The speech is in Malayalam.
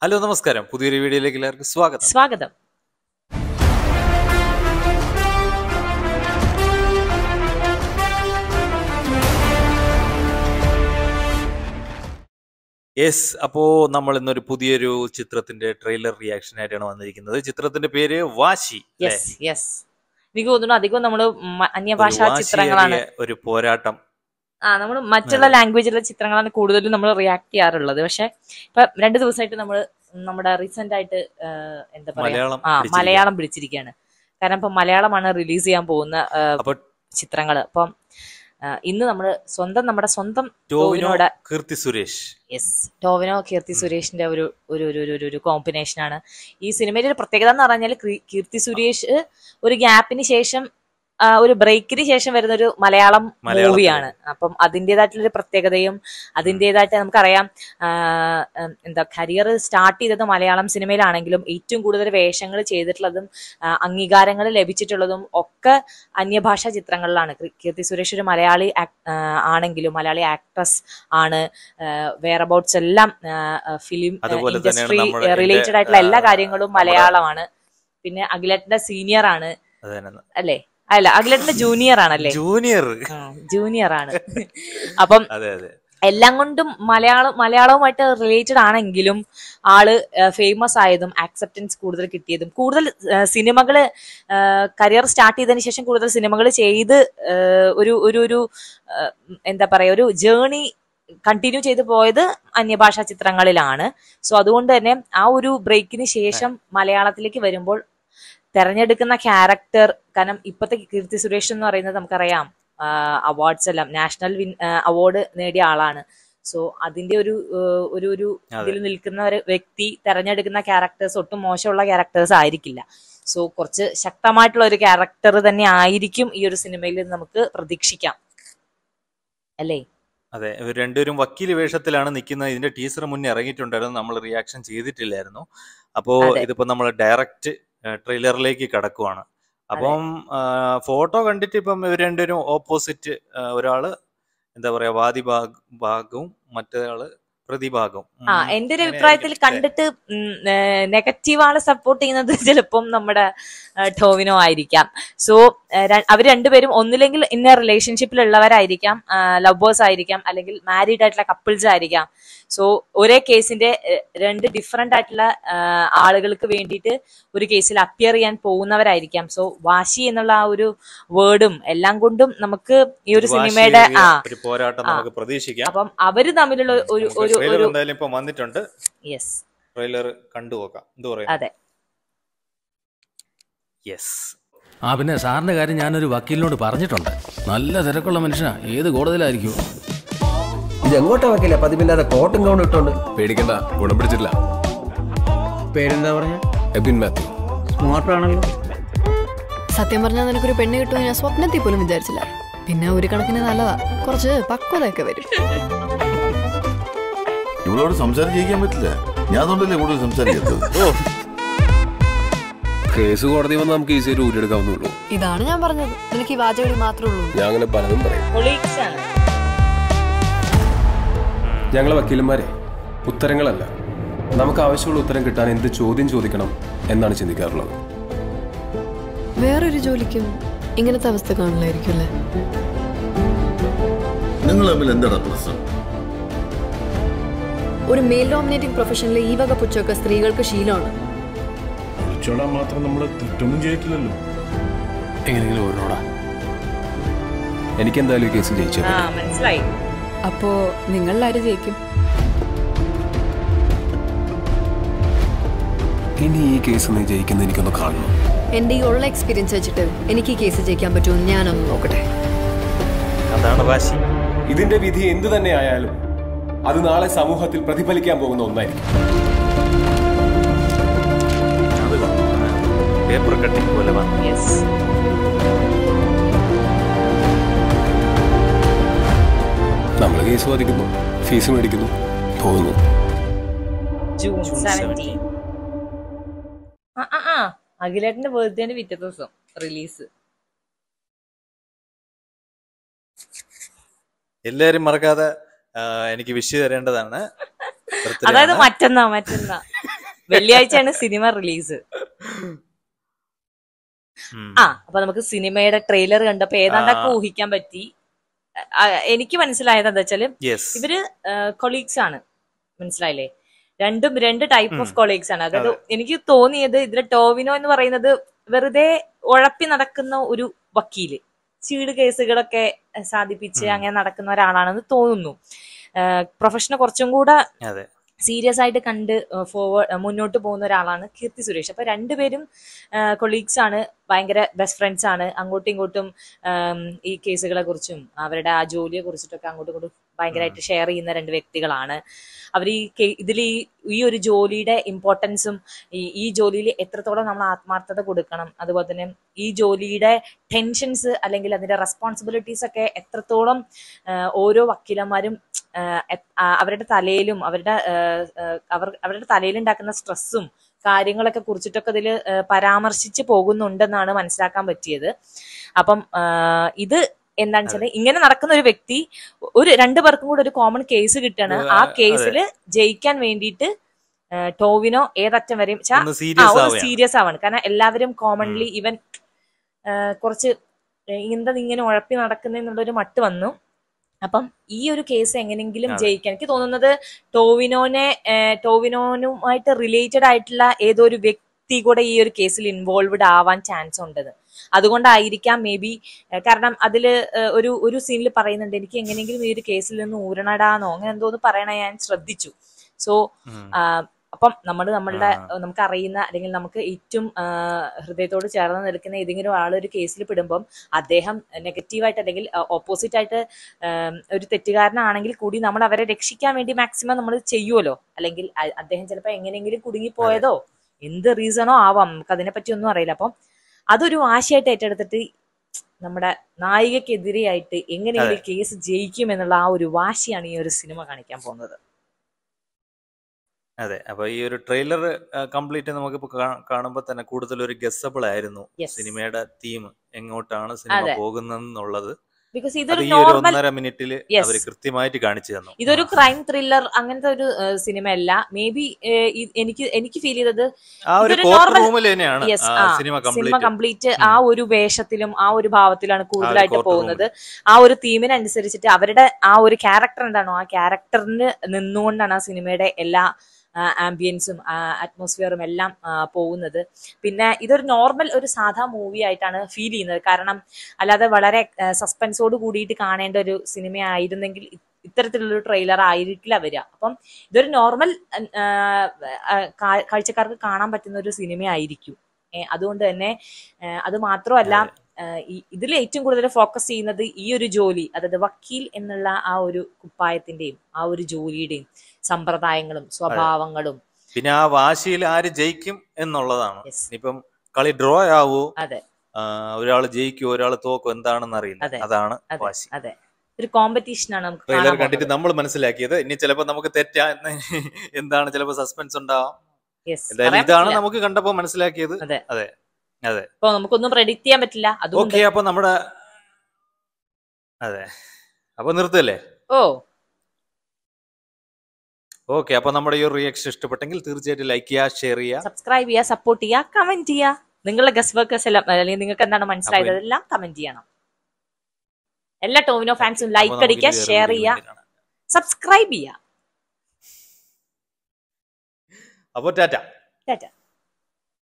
ഹലോ നമസ്കാരം പുതിയൊരു വീഡിയോയിലേക്ക് എല്ലാവർക്കും സ്വാഗതം സ്വാഗതം യെസ് അപ്പോ നമ്മൾ ഇന്നൊരു പുതിയൊരു ചിത്രത്തിന്റെ ട്രെയിലർ റിയാക്ഷൻ ആയിട്ടാണ് വന്നിരിക്കുന്നത് ചിത്രത്തിന്റെ പേര് വാശി അല്ലേ? യെസ് യെസ് എനിക്ക് തോന്നുന്നു അധികം നമ്മള് മ- ഒരു അന്യഭാഷാ ചിത്രങ്ങളാണ് വാശിയേറിയ ഒരു പോരാട്ടം ആ നമ്മൾ മറ്റുള്ള ലാംഗ്വേജിലുള്ള ചിത്രങ്ങളാണ് കൂടുതലും നമ്മൾ റിയാക്ട് ചെയ്യാറുള്ളത് പക്ഷെ ഇപ്പൊ രണ്ട് ദിവസമായിട്ട് നമ്മൾ നമ്മുടെ റീസെന്റ് ആയിട്ട് ആ, എന്താ പറയാ മലയാളം ആ പിടിച്ചിരിക്കുകയാണ്. മലയാളം പിടിച്ചിരിക്കുകയാണ് കാരണം ഇപ്പൊ മലയാളമാണ് റിലീസ് ചെയ്യാൻ പോകുന്ന ആ, അപ്പൊ ചിത്രങ്ങള് അപ്പം ആ, ഇന്ന് നമ്മൾ സ്വന്തം നമ്മുടെ സ്വന്തം ടോവിനോ ടോവിനോടെ കീർത്തി സുരേഷ് യെസ് ടോവിനോ കീർത്തി സുരേഷിന്റെ ഒരു ഒരു ഒരു ഒരു- ഒരു ഒരു കോമ്പിനേഷൻ ആണ് ഈ സിനിമയുടെ ഒരു പ്രത്യേകത എന്ന് പറഞ്ഞാൽ കീർത്തി സുരേഷ് ഒരു ഗ്യാപ്പിന് ശേഷം ആ, ഒരു ബ്രേക്കിന് ശേഷം വരുന്ന ഒരു മലയാളം മലയാളത്തിൽ. മൂവിയാണ് അപ്പം അതിൻ്റെതായിട്ടുള്ള ഒരു പ്രത്യേകതയും അതിൻ്റെതായിട്ട് നമുക്കറിയാം ആ, ഉം, എന്താ കരിയർ സ്റ്റാർട്ട് ചെയ്തത് മലയാളം സിനിമയിലാണെങ്കിലും ഏറ്റവും കൂടുതൽ വേഷങ്ങൾ ചെയ്തിട്ടുള്ളതും ആ, അംഗീകാരങ്ങൾ ലഭിച്ചിട്ടുള്ളതും ഒക്കെ അന്യഭാഷാ ചിത്രങ്ങളിലാണ് കീ- കീർത്തി സുരേഷ് ഒരു മലയാളി ആക്- ആ, ആണെങ്കിലും മലയാളി ആക്ട്രസ് ആണ് വെയർ അബൌട്ട്സ് എല്ലാം ഫിലിം അതുപോലെ തന്നെയാണ് ഇൻഡസ്ട്രി നമ്മുടെ റിലേറ്റഡ് ആയിട്ടുള്ള എല്ലാ ആ, കാര്യങ്ങളും നമ്മുടെ- മലയാളമാണ് പിന്നെ അഖിലേട്ടന്റെ സീനിയർ ആണ് അതന്നെ അല്ലേ അല്ല അഖിലേട്ടന്റെ ജൂനിയർ ആണല്ലേ ജൂനിയർ ജൂനിയർ ആണ് അപ്പം അതെ അതെ എല്ലാം കൊണ്ടും മലയാളം മലയാളവുമായിട്ട് റിലേറ്റഡ് ആണെങ്കിലും ആള് ഫേമസ് ആയതും ആക്സെപ്റ്റൻസ് കൂടുതൽ കിട്ടിയതും കൂടുതൽ സിനിമകൾ കരിയർ സ്റ്റാർട്ട് ചെയ്തതിന് ശേഷം കൂടുതൽ സിനിമകൾ ചെയ്ത് ആ, ഒരു ഒരു ഒരു ആ, എന്താ പറയാ ഒരു ജേണി കണ്ടിന്യൂ ചെയ്തു പോയത് അന്യഭാഷാ ചിത്രങ്ങളിലാണ് സോ അതുകൊണ്ട് തന്നെ ആ ഒരു ബ്രേക്കിന് ശേഷം മലയാളത്തിലേക്ക് വരുമ്പോൾ തെരഞ്ഞെടുക്കുന്ന ക്യാരക്ടർ കാരണം ഇപ്പോഴത്തെ കീർത്തി സുരേഷ് എന്ന് പറയുന്നത് നമുക്കറിയാം അവാർഡ്സ് എല്ലാം നാഷണൽ വിൻ അവാർഡ് നേടിയ ആളാണ് സോ അതിന്റെ ഒരു ആഹ് ഒരു ഒരു അതെ. ഇതിൽ നിൽക്കുന്ന ഒരു വ്യക്തി തെരഞ്ഞെടുക്കുന്ന ക്യാരക്ടേഴ്സ് ഒട്ടും മോശമുള്ള ക്യാരക്ടേഴ്സ് ആയിരിക്കില്ല സോ കുറച്ച് ശക്തമായിട്ടുള്ള ഒരു ക്യാരക്ടർ തന്നെ ആയിരിക്കും ഈ ഒരു സിനിമയിൽ നമുക്ക് പ്രതീക്ഷിക്കാം അല്ലേ അതെ ഇവർ രണ്ടുപേരും വക്കീല് വേഷത്തിലാണ് നിൽക്കുന്നത് ഇതിന്റെ ടീസർ മുന്നേ ഇറങ്ങിയിട്ടുണ്ടായിരുന്നു നമ്മൾ റിയാക്ഷൻ ചെയ്തിട്ടില്ലായിരുന്നു അപ്പോ അതെ. ഇതിപ്പോ നമ്മൾ ഡയറക്റ്റ് ട്രെയിലറിലേക്ക് കടക്കുവാണ് അപ്പം ഫോട്ടോ കണ്ടിട്ട് ഇപ്പം ഇവർ രണ്ടുപേരും ഓപ്പോസിറ്റ് ഒരാള് എന്താ പറയാ വാദി ഭാഗ് ഭാഗവും മറ്റേയാള് പ്രതിഭാഗം ഉം, ആ എന്റെ ഒരു അങ്ങനെ അഭിപ്രായത്തിൽ ആയിരിക്കും. കണ്ടിട്ട് നെഗറ്റീവ് ആളെ സപ്പോർട്ട് ചെയ്യുന്നത് ചിലപ്പം നമ്മുടെ ആ, ടോവിനോ ആയിരിക്കാം സോ അവർ രണ്ടുപേരും ഒന്നില്ലെങ്കിൽ ഇന്ന റിലേഷൻഷിപ്പിൽ ഉള്ളവരായിരിക്കാം ലവേഴ്സ് ആയിരിക്കാം അല്ലെങ്കിൽ മാരീഡ് ആയിട്ടുള്ള കപ്പിൾസ് ആയിരിക്കാം സോ ഒരേ കേസിന്റെ ഏഹ്, രണ്ട് ഡിഫറെന്റ് ആയിട്ടുള്ള ആ, ആളുകൾക്ക് വേണ്ടിയിട്ട് ഒരു കേസിൽ അപ്പിയർ ചെയ്യാൻ പോകുന്നവരായിരിക്കാം സോ വാശി എന്നുള്ള ആ ഒരു വേർഡും എല്ലാം കൊണ്ടും നമുക്ക് ഈ ഒരു സിനിമയുടെ വാശിയേറിയ ആ ഒരു പോരാട്ടം ആ. നമുക്ക് പ്രതീക്ഷിക്കാം അപ്പം അവര് തമ്മിലുള്ള ഒരു ഒരു ട്രെയിലർ ഒരു എന്തായാലും ഇപ്പൊ വന്നിട്ടുണ്ട് യെസ് ട്രെയിലർ കണ്ടു നോക്കാം എന്ത് പറയാം അതെ യെസ് ആ പിന്നെ സാറിന്റെ കാര്യം ഞാനൊരു വക്കീലിനോട് പറഞ്ഞിട്ടുണ്ട് നല്ല തിരക്കുള്ള മനുഷ്യനാ ഏത് കോടതിയിലായിരിക്കും ഇത് എങ്ങോട്ടാ വക്കില്ല പതിവില്ലാതെ കോട്ടും ഗൗണും ഇട്ടോണ്ട് പേടിക്കണ്ട ഗുണം പിടിച്ചിട്ടില്ല പേരെന്താ പറഞ്ഞ എബിൻ മാത്യു സ്മാർട്ട് ആണല്ലോ സത്യം പറഞ്ഞാൽ നിനക്കൊരു പെണ്ണ് കിട്ടുമെന്ന് ഞാൻ സ്വപ്നത്തിൽ പോലും വിചാരിച്ചില്ല പിന്നെ ഒരു കണക്കിന് നല്ലതാ കുറച്ച് പക്വതയൊക്കെ വരും ഇവളോട് സംസാരിച്ച് ജയിക്കാൻ പറ്റില്ല ഞാൻ അതുകൊണ്ടല്ലേ കൂടുതൽ സംസാരിക്കാത്തത് കേസ് കോടതി വന്ന് നമുക്ക് ഈസിയായിട്ട് ഊരിയെടുക്കാവുന്നുള്ളൂ ഇതാണ് ഞാൻ പറഞ്ഞത് നിനക്ക് ഈ വാചകളി മാത്രമേ ഉള്ളൂ ഞാൻ അങ്ങനെ പലതും പറയും കൊളീഗ്സ് ആണ് ഞങ്ങളെ വക്കീലന്മാരെ ഉത്തരങ്ങളല്ല നമുക്ക് ആവശ്യമുള്ള ഉത്തരം കിട്ടാൻ എന്ത് ചോദ്യം ചോദിക്കണം എന്നാണ് ചിന്തിക്കാറുള്ളത് വേറൊരു ജോലിക്കും ഇങ്ങനത്തെ അവസ്ഥ കാണില്ലായിരിക്കും അല്ലേ നിങ്ങൾ തമ്മിൽ എന്താണ് പ്രശ്നം ഒരു മെയിൽ ഡോമിനേറ്റിംഗ് പ്രൊഫഷനിലെ ഈ വക പുച്ചൊക്കെ സ്ത്രീകൾക്ക് ശീലമാണ് ഒളിച്ചോടാൻ മാത്രം നമ്മൾ തെറ്റൊന്നും ചെയ്തിട്ടില്ലല്ലോ എങ്ങനെയെങ്കിലും ഓരോടാ എനിക്കെന്തായാലും ഈ കേസ് ജയിച്ചേ ആ മനസ്സിലായി അപ്പോ നിങ്ങളിലാര് ജയിക്കും ഇനി ഈ കേസ് നീ ജയിക്കുന്ന എനിക്കൊന്ന് കാണണം എന്റെ ഈ ഉള്ള എക്സ്പീരിയൻസ് വെച്ചിട്ട് എനിക്ക് ഈ കേസ് ജയിക്കാൻ പറ്റുമോ ഞാനൊന്ന് നോക്കട്ടെ അതാണ് വാശി ഇതിന്റെ വിധി എന്തു തന്നെ ആയാലും അത് നാളെ സമൂഹത്തിൽ പ്രതിഫലിക്കാൻ പോകുന്ന ഒന്നായിരിക്കും അത് പേപ്പർ കട്ടിങ് പോലെ വന്നു യെസ് നമ്മൾ കേസ് വാദിക്കുന്നു ഫീസ് മേടിക്കുന്നു പോകുന്നു ജൂൺ ജൂൺ സെവൻറ്റീൻ ആ ആ ആ അഖിലേട്ടന്റെ ബർത്ത്ഡേന്റെ പിറ്റേ ദിവസം റിലീസ് എല്ലാരും മറക്കാതെ ആ, എനിക്ക് വിഷ് തരേണ്ടതാണ് Birthday അതായത് ആണ്. മറ്റന്നാ മറ്റന്നാ വെള്ളിയാഴ്ചയാണ് സിനിമ റിലീസ് ഉം. ആ അപ്പൊ നമുക്ക് സിനിമയുടെ ട്രെയിലർ കണ്ടപ്പോ ഏതാണ്ടൊക്കെ ആ. ഊഹിക്കാൻ പറ്റി ആ, എനിക്ക് മനസ്സിലായത് എന്താ വെച്ചാല് യെസ് ഇവര് കൊളീഗ്സ് ആണ് മനസ്സിലായില്ലേ രണ്ടും രണ്ട് ടൈപ്പ് ഓഫ് ഉം. കൊളീഗ്സ് ആണ് അതായത് അതെ. എനിക്ക് തോന്നിയത് ഇതിലെ ടോവിനോ എന്ന് പറയുന്നത് വെറുതെ ഉഴപ്പി നടക്കുന്ന ഒരു വക്കീല് ചീട് കേസുകളൊക്കെ അഹ് സാധിപ്പിച്ച് ഉം. അങ്ങനെ നടക്കുന്ന ഒരാളാണെന്ന് തോന്നുന്നു പ്രൊഫഷനെ കുറച്ചും കൂടെ അതെ സീരിയസ് ആയിട്ട് കണ്ട് ഫോർവേഡ് മുന്നോട്ട് പോകുന്ന ഒരാളാണ് കീർത്തി സുരേഷ് അപ്പൊ രണ്ടുപേരും കൊളീഗ്സ് ആണ് ഭയങ്കര ബെസ്റ്റ് ഫ്രണ്ട്സ് ആണ് അങ്ങോട്ടും ഇങ്ങോട്ടും ആം, ഈ കേസുകളെ കുറിച്ചും അവരുടെ ആ ജോലിയെ കുറിച്ചിട്ടൊക്കെ അങ്ങോട്ടും ഇങ്ങോട്ടും ഭയങ്കരമായിട്ട് ഷെയർ ചെയ്യുന്ന രണ്ട് വ്യക്തികളാണ് അവർ ഈ ഇതിൽ ഈ ഈ ഒരു ജോലിയുടെ ഇമ്പോർട്ടൻസും ഈ ഈ ജോലിയിൽ എത്രത്തോളം നമ്മൾ ആത്മാർത്ഥത കൊടുക്കണം അതുപോലെ തന്നെ ഈ ജോലിയുടെ ടെൻഷൻസ് അല്ലെങ്കിൽ അതിന്റെ റെസ്പോൺസിബിലിറ്റീസ് ഒക്കെ എത്രത്തോളം ആ, ഓരോ വക്കീലന്മാരും ആ, എ- ആ, അവരുടെ തലയിലും അവരുടെ ആ, ആ, അവർ അവരുടെ തലയിലുണ്ടാക്കുന്ന സ്ട്രെസ്സും കാര്യങ്ങളൊക്കെ കുറിച്ചിട്ടൊക്കെ ഇതിൽ പരാമർശിച്ച് പോകുന്നുണ്ടെന്നാണ് മനസ്സിലാക്കാൻ പറ്റിയത് അപ്പം ആ, ഇത് എന്താണെന്ന് വെച്ചാൽ ഇങ്ങനെ നടക്കുന്ന ഒരു വ്യക്തി ഒരു രണ്ടു പേർക്കും കൂടെ ഒരു കോമൺ കേസ് കിട്ടാണ് ഒരു, ആ ആ, കേസിൽ ജയിക്കാൻ വേണ്ടിയിട്ട് ആ, ടോവിനോ ഏതറ്റം വരെയും ച്ചാ, ഒന്ന് ആ സീരിയസ് ഒരു ആവുകയാണ് സീരിയസ് ആവാണ് കാരണം എല്ലാവരും കോമൺലി ഇവൻ കുറച്ച് എന്താ ഇങ്ങനെ ഉഴപ്പി നടക്കുന്നുള്ളൊരു മട്ട് വന്നു അപ്പം ഈ ഒരു കേസ് എങ്ങനെങ്കിലും അതെ. ജയിക്കാൻ എനിക്ക് തോന്നുന്നത് ടോവിനോനെ ഏഹ്, ടോവിനോനുമായിട്ട് റിലേറ്റഡ് ആയിട്ടുള്ള ഏതോ ഒരു വ്യക്തി കൂടെ ഈ ഒരു കേസിൽ ഇൻവോൾവ്ഡ് ആവാൻ ചാൻസ് ഉണ്ടത് അതുകൊണ്ടായിരിക്കാം മേ ബി കാരണം അതിൽ ഒരു ഒരു സീനിൽ പറയുന്നുണ്ട് എനിക്ക് എങ്ങനെയെങ്കിലും ഈ ഒരു കേസിൽ നിന്ന് ഊരണടാന്നോ അങ്ങനെ എന്തോന്ന് പറയണ ഞാൻ ശ്രദ്ധിച്ചു സോ ഉം. അപ്പം നമ്മൾ നമ്മളുടെ ആ. നമുക്ക് അറിയുന്ന അല്ലെങ്കിൽ നമുക്ക് ഏറ്റവും ആ, ഹൃദയത്തോട് ചേർന്ന് നിൽക്കുന്ന ഏതെങ്കിലും ആൾ ഒരു കേസിൽ പെടുമ്പം അദ്ദേഹം നെഗറ്റീവായിട്ട് അല്ലെങ്കിൽ ഓപ്പോസിറ്റ് ആയിട്ട് ആം, ഒരു തെറ്റുകാരനാണെങ്കിൽ കൂടി നമ്മൾ അവരെ രക്ഷിക്കാൻ വേണ്ടി മാക്സിമം നമ്മൾ ചെയ്യുമല്ലോ അല്ലെങ്കിൽ അ- അദ്ദേഹം ചിലപ്പോൾ എങ്ങനെയെങ്കിലും കുടുങ്ങിപ്പോയതോ എന്ത് റീസണോ ആവാം നമുക്ക് അതിനെപ്പറ്റി ഒന്നും അറിയില്ല അപ്പം അതൊരു വാശിയായിട്ട് ഏറ്റെടുത്തിട്ട് നമ്മുടെ നായികക്കെതിരെയായിട്ട് എങ്ങനെയെങ്കിലും കേസ് ജയിക്കും എന്നുള്ള ആ ഒരു വാശിയാണ് ഈ ഒരു സിനിമ കാണിക്കാൻ പോകുന്നത് അതെ അപ്പൊ ഈ ഒരു ട്രെയിലർ കംപ്ലീറ്റ് നമുക്കിപ്പോ കാണുമ്പോൾ തന്നെ കൂടുതൽ ഒരു ഗസബിൾ ആയിരുന്നു Yes. സിനിമയുടെ തീം എങ്ങോട്ടാണ് സിനിമ അതെ. പോകുന്നതെന്നുള്ളത് ബിക്കോസ് അത് ഇതൊരു ഈ ഒരു നോർമൽ ഒന്നര മിനിറ്റില് Yes. അവർ കൃത്യമായിട്ട് കാണിച്ചു തന്നു ഇതൊരു ക്രൈം ത്രില്ലർ അങ്ങനത്തെ ഒരു സിനിമ അല്ല മേ ബി എനിക്ക് എനിക്ക് ഫീൽ ചെയ്തത് ആ ഒരു ഇതൊരു കോർട്ട് normal- റൂമിൽ തന്നെയാണ് യെസ് ആ ആ സിനിമ സിനിമ കംപ്ലീറ്റ് കംപ്ലീറ്റ് ഉം. ആ ഒരു വേഷത്തിലും ആ ഒരു ഭാവത്തിലാണ് കൂടുതലായിട്ട് court പോകുന്നത് ആ ഒരു തീമിനനുസരിച്ചിട്ട് അവരുടെ ആ ഒരു ക്യാരക്ടർ എന്താണോ ആ ക്യാരക്ടറിന് നിന്നുകൊണ്ടാണ് ആ സിനിമയുടെ എല്ലാ ആംബിയൻസും അറ്റ്മോസ്ഫിയറും എല്ലാം ആ, പോകുന്നത് പിന്നെ ഇതൊരു നോർമൽ ഒരു സാധാ മൂവി ആയിട്ടാണ് ഫീൽ ചെയ്യുന്നത് കാരണം അല്ലാതെ വളരെ സസ്പെൻസോട് കൂടിയിട്ട് കാണേണ്ട ഒരു സിനിമ ആയിരുന്നെങ്കിൽ ഇ- ഇത്തരത്തിലുള്ളൊരു ട്രെയിലർ ആയിരിക്കില്ല വരിക അപ്പം ഇതൊരു നോർമൽ കാഴ്ചക്കാർക്ക് കാണാൻ പറ്റുന്ന ഒരു സിനിമ ആയിരിക്കും ഏ, അതുകൊണ്ട് തന്നെ ഏ, അത് മാത്രമല്ല ഇതിൽ ഏറ്റവും കൂടുതൽ ഫോക്കസ് ചെയ്യുന്നത് ഈ ഒരു ജോലി അതായത് വക്കീൽ എന്നുള്ള ആ ഒരു കുപ്പായത്തിന്റെയും ആ ഒരു ജോലിയുടെയും സമ്പ്രദായങ്ങളും സ്വഭാവങ്ങളും പിന്നെ ആ വാശിയിൽ ആര് ജയിക്കും എന്നുള്ളതാണ് Yes. ഇനിയിപ്പം കളി ഡ്രോ ആവോ അതെ ഒരാൾ ജയിക്കും ഒരാൾ തോക്കും എന്താണെന്ന് അറിയില്ല അതെ. അതാണ് അതെ വാശി അതെ ഒരു കോമ്പറ്റീഷൻ ആണ് നമുക്ക് ട്രെയിലർ കാണാൻ കണ്ടിട്ട് പോകുന്നത്. നമ്മൾ മനസ്സിലാക്കിയത് ഇനി ചിലപ്പോൾ നമുക്ക് തെറ്റാ എന്താണ് ചിലപ്പോൾ സസ്പെൻസ് ഉണ്ടാവാം Yes, എന്തായാലും പറയാൻ ഇതാണ് പറ്റില്ല. നമുക്ക് കണ്ടപ്പോ മനസ്സിലാക്കിയത് അതെ. അതെ അതെ ഇപ്പൊ നമുക്കൊന്നും പ്രെഡിക്റ്റ് ചെയ്യാൻ പറ്റില്ല അതുകൊണ്ട് ഓക്കെ അപ്പൊ നമ്മുടെ അതെ അപ്പൊ നിർത്തല്ലേ ഓ ഓക്കെ അപ്പൊ നമ്മുടെ ഈ ഒരു റിയാക്ഷൻ ഇഷ്ടപ്പെട്ടെങ്കിൽ തീർച്ചയായിട്ടും ലൈക്ക് ചെയ്യുക ഷെയർ ചെയ്യുക സബ്സ്ക്രൈബ് ചെയ്യുക സപ്പോർട്ട് ചെയ്യുക കമന്റ് ചെയ്യുക നിങ്ങളുടെ ഗസ്റ്റ് വർക്കേഴ്സ് എല്ലാം അല്ലെങ്കിൽ നിങ്ങൾക്ക് എന്താണ് മനസ്സിലായത് അപ്പൊ- അതെല്ലാം കമന്റ് ചെയ്യണം എല്ലാ ടോമിനോ ഫാൻസും അപ്പൊ ലൈക്ക് നമുക്ക് അടിക്കുക ഇനി വേറെ ഷെയർ വീഡിയോ ചെയ്യുക കാണാം. സബ്സ്ക്രൈബ് ചെയ്യുക അപ്പൊ ടാറ്റ ടാറ്റ